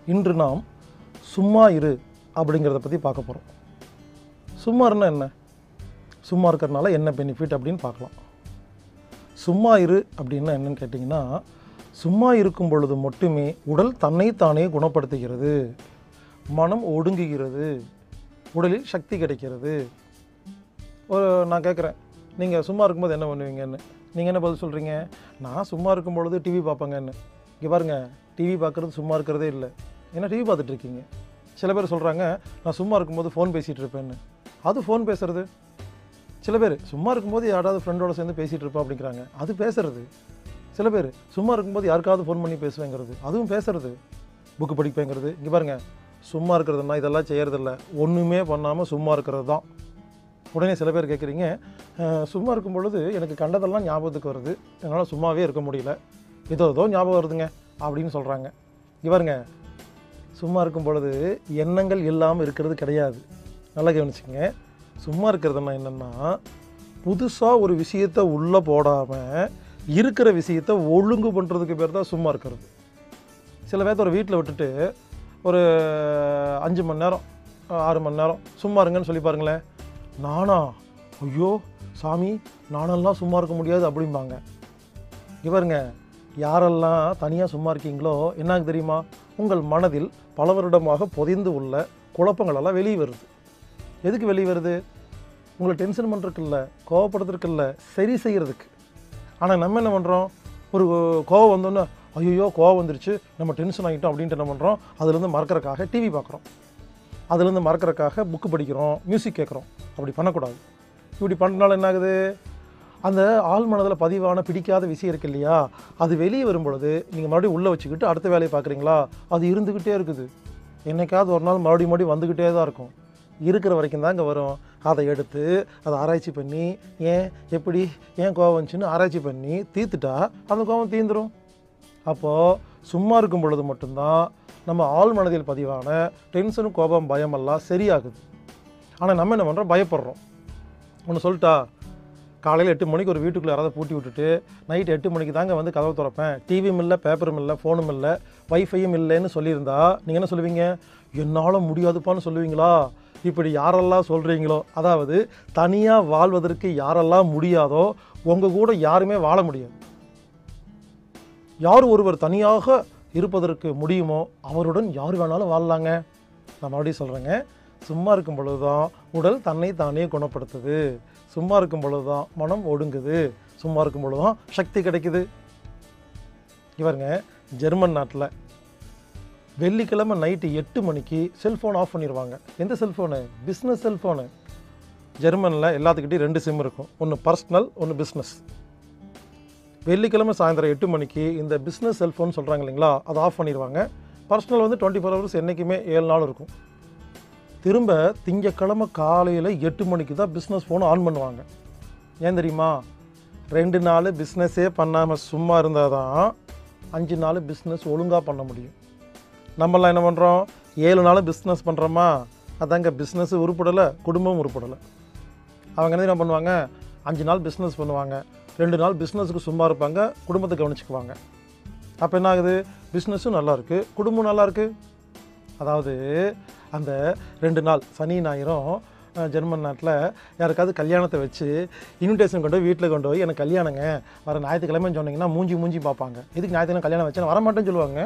இன்று நாம் சும்மா இரு அப்படிங்கிறத பற்றி பார்க்க போகிறோம் சும்மா இருந்தா என்ன சும்மா இருக்கிறனால என்ன பெனிஃபிட் அப்படின்னு பார்க்கலாம் சும்மா இரு அப்படின்னா என்னன்னு கேட்டிங்கன்னா சும்மா இருக்கும் பொழுது மட்டுமே உடல் தன்னைத்தானே குணப்படுத்துகிறது மனம் ஒடுங்குகிறது உடலில் சக்தி கிடைக்கிறது ஒரு நான் கேட்குறேன் நீங்கள் சும்மா இருக்கும்போது என்ன பண்ணுவீங்கன்னு நீங்கள் என்ன பதில் சொல்கிறீங்க நான் சும்மா இருக்கும் பொழுது டிவி பார்ப்பேங்கன்னு இங்கே பாருங்க டிவி பார்க்குறது சும்மா இருக்கிறதே இல்லை ஏன்னா டிவி பார்த்துட்டு இருக்கீங்க சில பேர் சொல்கிறாங்க நான் சும்மா இருக்கும்போது ஃபோன் பேசிகிட்டு இருப்பேன்னு அது ஃபோன் பேசுறது சில பேர் சும்மா இருக்கும்போது யாராவது ஃப்ரெண்டோட சேர்ந்து பேசிகிட்டு இருப்பா அப்படிங்கிறாங்க அது பேசுறது சில பேர் சும்மா இருக்கும்போது யாருக்காவது ஃபோன் பண்ணி பேசுவேங்கிறது அதுவும் பேசுறது புக்கு படிப்பேங்கிறது இங்கே பாருங்க சும்மா இருக்கிறதுனா இதெல்லாம் செய்யறதில்ல ஒன்றுமே பண்ணாமல் சும்மா இருக்கிறது தான் உடனே சில பேர் கேட்குறீங்க "அஹ், சும்மா இருக்கும் பொழுது எனக்கு கண்டதெல்லாம் ஞாபகத்துக்கு வருது என்னால் சும்மாவே இருக்க முடியல ஏதோ ஏதோ ஞாபகம் வருதுங்க அப்படின்னு சொல்கிறாங்க இங்க பாருங்க சும்மா இருக்கும் பொழுது எண்ணங்கள் இல்லாமல் இருக்கிறது கிடையாது நல்லா கவனிச்சுங்க சும்மா இருக்கிறதுனா என்னென்னா புதுசாக ஒரு விஷயத்தை உள்ளே போடாமல் இருக்கிற விஷயத்தை ஒழுங்கு பண்ணுறதுக்கு பேர் தான் சும்மா இருக்கிறது சில பேர்த்த ஒரு வீட்டில் விட்டுட்டு ஒரு அஞ்சு மணி நேரம் ஆறு மணி நேரம் சும்மா இருங்கன்னு சொல்லி பாருங்களேன் நானா ஐயோ சாமி நானெல்லாம் சும்மா இருக்க முடியாது அப்படிம்பாங்க இங்க பாருங்க யாரெல்லாம் தனியாக சும்மா இருக்கீங்களோ என்னாக்கு தெரியுமா உங்கள் மனதில் பல வருடமாக பொதிந்து உள்ள குழப்பங்களெல்லாம் வெளியே வருது எதுக்கு வெளியே வருது உங்களை டென்ஷன் பண்ணுறதுக்கு இல்லை கோவப்படுறதுக்கு இல்லை சரி செய்கிறதுக்கு ஆனால் நம்ம என்ன பண்ணுறோம் ஒரு கோவம் வந்தோன்னே ஐயோ கோவம் வந்துருச்சு நம்ம டென்ஷன் ஆகிட்டோம் அப்படின்ட்டு என்ன பண்ணுறோம் அதுலேருந்து மறக்கறக்காக டிவி பார்க்குறோம் அதுலேருந்து மறக்கறக்காக புக்கு படிக்கிறோம் மியூசிக் கேட்குறோம் அப்படி பண்ணக்கூடாது இப்படி பண்ணுறனால என்ன ஆகுது அந்த ஆள் மனதில் பதிவான பிடிக்காத விஷயம் இருக்கு இல்லையா அது வெளியே வரும் பொழுது நீங்கள் மறுபடியும் உள்ளே வச்சுக்கிட்டு அடுத்த வேலையை பார்க்குறீங்களா அது இருந்துக்கிட்டே இருக்குது என்னைக்காவது ஒரு நாள் மறுபடியும் மறுபடியும் வந்துக்கிட்டே தான் இருக்கும் இருக்கிற வரைக்கும் தான் இங்கே வரும் அதை எடுத்து அதை ஆராய்ச்சி பண்ணி ஏன் எப்படி ஏன் கோவம் வந்துச்சுன்னு ஆராய்ச்சி பண்ணி தீர்த்துட்டா அந்த கோவம் தீந்துரும் அப்போது சும்மா இருக்கும் பொழுது மட்டும்தான் நம்ம ஆள் மனதில் பதிவான டென்ஷனும் கோபம் பயமெல்லாம் சரியாகுது ஆனால் நம்ம என்ன பண்ணுறோம் பயப்படுறோம் ஒன்று சொல்லிட்டா காலையில் எட்டு மணிக்கு ஒரு வீட்டுக்குள்ளே யாராவது பூட்டி விட்டுட்டு நைட் எட்டு மணிக்கு தாங்க வந்து கதவை திறப்பேன் டிவியும் இல்லை பேப்பரும் இல்லை ஃபோனும் இல்லை வைஃபையும் இல்லைன்னு சொல்லியிருந்தா நீங்கள் என்ன சொல்லுவீங்க என்னால் முடியாதுப்பான்னு சொல்லுவீங்களா இப்படி யாரெல்லாம் சொல்கிறீங்களோ அதாவது தனியாக வாழ்வதற்கு யாரெல்லாம் முடியாதோ உங்கள் கூட யாருமே வாழ முடியாது யார் ஒருவர் தனியாக இருப்பதற்கு முடியுமோ அவருடன் யார் வேணாலும் வாழலாங்க நான் மறுபடியும் சொல்கிறேங்க சும்மா இருக்கும் பொழுது தான் உடல் தன்னை தானே குணப்படுத்துது சும்மா இருக்கும் பொழுது தான் மனம் ஒடுங்குது சும்மா இருக்கும் பொழுது தான் சக்தி கிடைக்குது இவருங்க ஜெர்மன் நாட்டில் வெள்ளிக்கிழமை நைட்டு எட்டு மணிக்கு செல்ஃபோன் ஆஃப் பண்ணிடுவாங்க எந்த செல்ஃபோனு பிஸ்னஸ் செல்ஃபோனு ஜெர்மனில் எல்லாத்துக்கிட்டையும் ரெண்டு சிம் இருக்கும் ஒன்று பர்சனல் ஒன்று பிஸ்னஸ் வெள்ளிக்கிழமை சாயந்தரம் எட்டு மணிக்கு இந்த பிஸ்னஸ் செல்ஃபோன் சொல்கிறாங்க இல்லைங்களா அதை ஆஃப் பண்ணிடுவாங்க பர்சனல் வந்து டுவெண்ட்டி ஃபோர் ஹவர்ஸ் என்றைக்குமே ஏழு நாள் இருக்கும் திரும்ப திங்கக்கிழமை காலையில் எட்டு மணிக்கு தான் பிஸ்னஸ் ஃபோன் ஆன் பண்ணுவாங்க ஏன் தெரியுமா ரெண்டு நாள் பிஸ்னஸே பண்ணாமல் சும்மா இருந்தால் தான் அஞ்சு நாள் பிஸ்னஸ் ஒழுங்காக பண்ண முடியும் நம்மளாம் என்ன பண்ணுறோம் ஏழு நாள் பிஸ்னஸ் பண்ணுறோமா அதாங்க பிஸ்னஸ் உருப்படலை குடும்பம் உருப்படலை அவங்க என்ன தெரியுமா பண்ணுவாங்க அஞ்சு நாள் பிஸ்னஸ் பண்ணுவாங்க ரெண்டு நாள் பிஸ்னஸுக்கு சும்மா இருப்பாங்க குடும்பத்தை கவனிச்சுக்குவாங்க அப்போ என்ன ஆகுது பிஸ்னஸும் நல்லா இருக்கு குடும்பம் நல்லா இருக்கு அதாவது அந்த ரெண்டு நாள் சனி ஞாயிறும் அஹ், ஜெர்மன் நாட்டில் யாருக்காவது கல்யாணத்தை வச்சு இன்விடேஷன் கொண்டு போய் வீட்டில் கொண்டு போய் எனக்கு கல்யாணங்க வர ஞாயிற்றுக்கிழமைன்னு சொன்னீங்கன்னா மூஞ்சி மூஞ்சி பார்ப்பாங்க எதுக்கு ஞாயிற்றுக்கிழமை கல்யாணம் வச்சு நான் வரமாட்டேன்னு சொல்லுவாங்க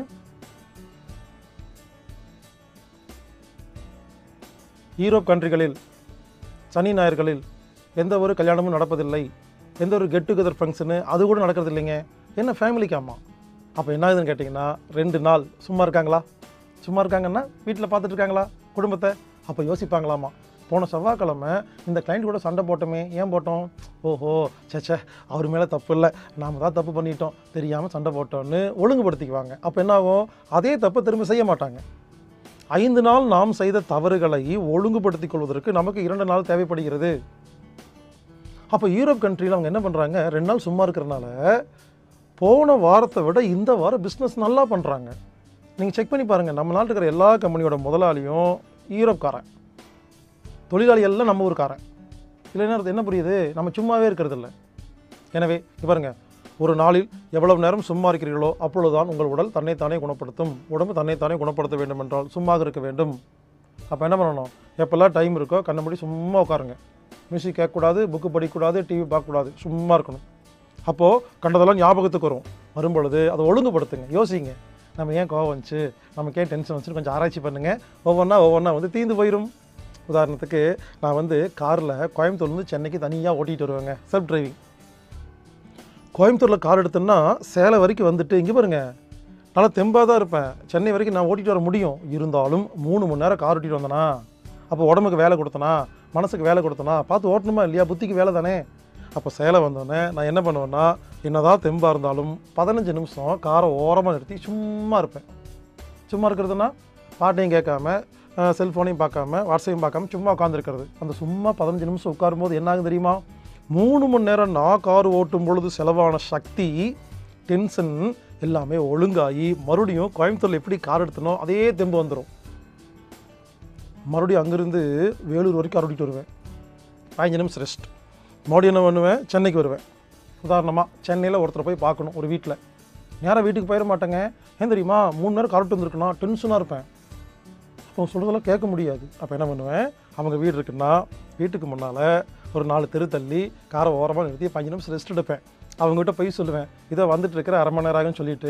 யூரோப் கண்ட்ரிகளில் சனி ஞாயிறுகளில் எந்த ஒரு கல்யாணமும் நடப்பதில்லை எந்த ஒரு கெட் டுகெதர் ஃபங்க்ஷனு அது கூட நடக்கிறது இல்லைங்க என்ன ஃபேமிலிக்கு ஆமாம் அப்போ என்ன ஆகுதுன்னு கேட்டிங்கன்னா ரெண்டு நாள் சும்மா இருக்காங்களா சும்மா இருக்காங்கன்னா வீட்டில் பார்த்துட்டு இருக்காங்களா குடும்பத்தை அப்போ யோசிப்பாங்களாமா போன செவ்வாய்க்கிழமை இந்த கிளைண்ட் கூட சண்டை போட்டோமே ஏன் போட்டோம் ஓஹோ சேச்சே அவர் மேலே தப்பு இல்லை நாம தான் தப்பு பண்ணிட்டோம் தெரியாமல் சண்டை போட்டோன்னு ஒழுங்குபடுத்திக்குவாங்க அப்போ என்ன ஆகும் அதே தப்பை திரும்ப செய்ய மாட்டாங்க ஐந்து நாள் நாம் செய்த தவறுகளை ஒழுங்குபடுத்திக் கொள்வதற்கு நமக்கு இரண்டு நாள் தேவைப்படுகிறது அப்போ யூரோப் கண்ட்ரியில் அவங்க என்ன பண்ணுறாங்க ரெண்டு நாள் சும்மா இருக்கிறனால போன வாரத்தை விட இந்த வாரம் பிஸ்னஸ் நல்லா பண்ணுறாங்க நீங்கள் செக் பண்ணி பாருங்கள் நம்ம நாட்டில் இருக்கிற எல்லா கம்பெனியோட முதலாளியும் யூரோப்காரன் தொழிலாளி எல்லாம் நம்ம ஊருக்காரன் இதில் என்ன அர்த்தம்? என்ன புரியுது நம்ம சும்மாவே இருக்கிறது இல்லை எனவே இங்க பாருங்க ஒரு நாளில் எவ்வளவு நேரம் சும்மா இருக்கிறீர்களோ அப்பொழுதுதான் உங்கள் உடல் தன்னைத்தானே குணப்படுத்தும் உடம்பு தன்னைத்தானே குணப்படுத்த வேண்டும் என்றால் சும்மா இருக்க வேண்டும் அப்போ என்ன பண்ணணும் எப்போல்லாம் டைம் இருக்கோ கண்ணை மூடி சும்மா உட்காருங்க மியூசிக் கேட்கக்கூடாது புக்கு படிக்கக்கூடாது டிவி பார்க்கக்கூடாது சும்மா இருக்கணும் அப்போது கண்டதெல்லாம் ஞாபகத்துக்கு வரும் வரும்பொழுது அதை ஒழுங்குபடுத்துங்க யோசிங்க நம்ம ஏன் கோவம் வந்துச்சு நமக்கு ஏன் டென்ஷன் வந்துச்சு கொஞ்சம் ஆராய்ச்சி பண்ணுங்கள் ஒவ்வொன்றா ஒவ்வொன்றா வந்து தீந்து போயிடும் உதாரணத்துக்கு நான் வந்து காரில் கோயம்புத்தூர்லேருந்து சென்னைக்கு தனியாக ஓட்டிகிட்டு வருவேங்க செல்ஃப் டிரைவிங் கோயம்புத்தூரில் கார் எடுத்தேன்னா சேலம் வரைக்கும் வந்துட்டு இங்கே பாருங்க நல்லா தெம்பாக தான் இருப்பேன் சென்னை வரைக்கும் நான் ஓட்டிகிட்டு வர முடியும் இருந்தாலும் மூணு மணி நேரம் கார் ஓட்டிகிட்டு வந்தேனா அப்போ உடம்புக்கு வேலை கொடுத்தனா மனசுக்கு வேலை கொடுத்தனா பார்த்து ஓட்டணுமா இல்லையா புத்திக்கு வேலை தானே அப்போ சேலம் வந்தோடனே நான் என்ன பண்ணுவேன்னா என்னதான் தெம்பாக இருந்தாலும் பதினஞ்சு நிமிஷம் காரை ஓரமாக நிறுத்தி சும்மா இருப்பேன் சும்மா இருக்கிறதுனா பாட்டையும் கேட்காம செல்ஃபோனையும் பார்க்காம வாட்ஸ்அப்பையும் பார்க்காம சும்மா உட்காந்துருக்கிறது அந்த சும்மா பதினஞ்சு நிமிஷம் உட்காரும்போது என்ன ஆகும் தெரியுமா மூணு மணி நேரம் நான் கார் ஓட்டும் பொழுது செலவான சக்தி டென்ஷன் எல்லாமே ஒழுங்காகி மறுபடியும் கோயம்புத்தூரில் எப்படி கார் எடுத்தனோ அதே தெம்பு வந்துடும் மறுபடியும் அங்கேருந்து வேலூர் வரைக்கும் கார் ஓட்டிட்டு வருவேன் பதினஞ்சு நிமிஷம் ரெஸ்ட் மறுபடியும் என்ன பண்ணுவேன் சென்னைக்கு வருவேன் உதாரணமாக சென்னையில் ஒருத்தரை போய் பார்க்கணும் ஒரு வீட்டில் நேராக வீட்டுக்கு போயிட மாட்டேங்க ஏன் தெரியுமா மூணு நேரம் கரெக்ட் வந்துருக்குன்னா டென்ஷனாக இருப்பேன் அவங்க சொல்கிறதெல்லாம் கேட்க முடியாது அப்போ என்ன பண்ணுவேன் அவங்க வீடு இருக்குன்னா வீட்டுக்கு முன்னால் ஒரு நாலு தெரு தள்ளி காரை ஓரமாக நிறுத்தி பஞ்சு நிமிஷம் ரெஸ்ட் எடுப்பேன் அவங்ககிட்ட போய் சொல்லுவேன் இதை வந்துட்டு இருக்கிற அரை மணி நேரம் ஆகும்னு சொல்லிட்டு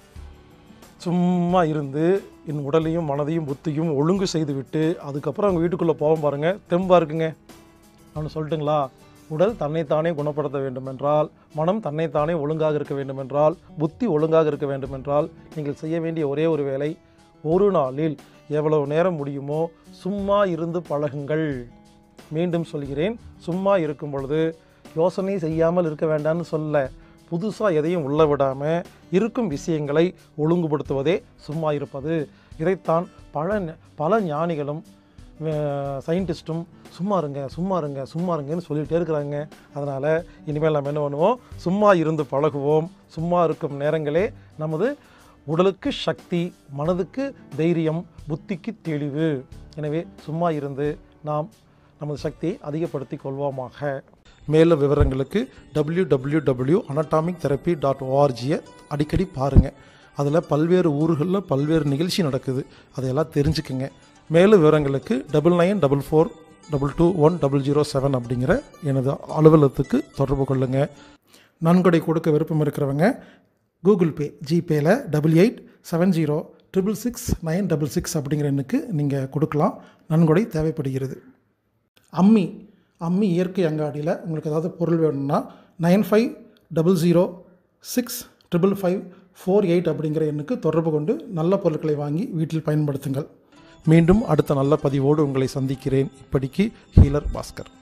சும்மா இருந்து என் உடலையும் மனதையும் புத்தியும் ஒழுங்கு செய்து விட்டு அதுக்கப்புறம் அவங்க வீட்டுக்குள்ளே போவோம் பாருங்கள் தெம்பாக இருக்குங்க அவனு சொல்லட்டுங்களா உடல் தன்னைத்தானே குணப்படுத்த வேண்டுமென்றால் மனம் தன்னைத்தானே ஒழுங்காக இருக்க வேண்டுமென்றால் புத்தி ஒழுங்காக இருக்க வேண்டுமென்றால் நீங்கள் செய்ய வேண்டிய ஒரே ஒரு வேலை ஒரு நாளில் எவ்வளவு நேரம் முடியுமோ சும்மா இருந்து பழகுங்கள் மீண்டும் சொல்கிறேன் சும்மா இருக்கும் பொழுது யோசனை செய்யாமல் இருக்க வேண்டாம்னு சொல்ல புதுசாக எதையும் உள்ள விடாமல் இருக்கும் விஷயங்களை ஒழுங்குபடுத்துவதே சும்மா இருப்பது இதைத்தான் பல ஞ- பல ஞானிகளும் சயின்டிஸ்ட்டும் சும்மா இருங்க சும்மா இருங்க சும்மா இருங்கன்னு சொல்லிகிட்டே இருக்கிறாங்க அதனால் இனிமேல் நம்ம என்ன பண்ணுவோம் சும்மா இருந்து பழகுவோம் சும்மா இருக்கும் நேரங்களே நமது உடலுக்கு சக்தி மனதுக்கு தைரியம் புத்திக்கு தெளிவு எனவே சும்மா இருந்து நாம் நமது சக்தியை அதிகப்படுத்தி கொள்வோமாக மேலும் விவரங்களுக்கு W W W anatomic therapy dot ஓஆர்ஜியை அடிக்கடி பாருங்கள் அதில் பல்வேறு ஊர்களில் பல்வேறு நிகழ்ச்சி நடக்குது அதையெல்லாம் தெரிஞ்சுக்குங்க மேலும் விவரங்களுக்கு double nine double four double two one double zero seven அப்படிங்கிற எனது அலுவலகத்துக்கு தொடர்பு கொள்ளுங்கள் நன்கொடை கொடுக்க விருப்பம் இருக்கிறவங்க கூகுள் பே ஜிபேயில் double eight seven zero triple six nine double six அப்படிங்கிற எண்ணுக்கு நீங்கள் கொடுக்கலாம் நன்கொடை தேவைப்படுகிறது அம்மி அம்மி இயற்கை அங்காடியில் உங்களுக்கு ஏதாவது பொருள் வேணும்னா nine five double zero six triple five four eight அப்படிங்கிற எண்ணுக்கு தொடர்பு கொண்டு நல்ல பொருட்களை வாங்கி வீட்டில் பயன்படுத்துங்கள் மீண்டும் அடுத்த நல்ல பதிவோடு உங்களை சந்திக்கிறேன் இப்படிக்கு ஹீலர் பாஸ்கர்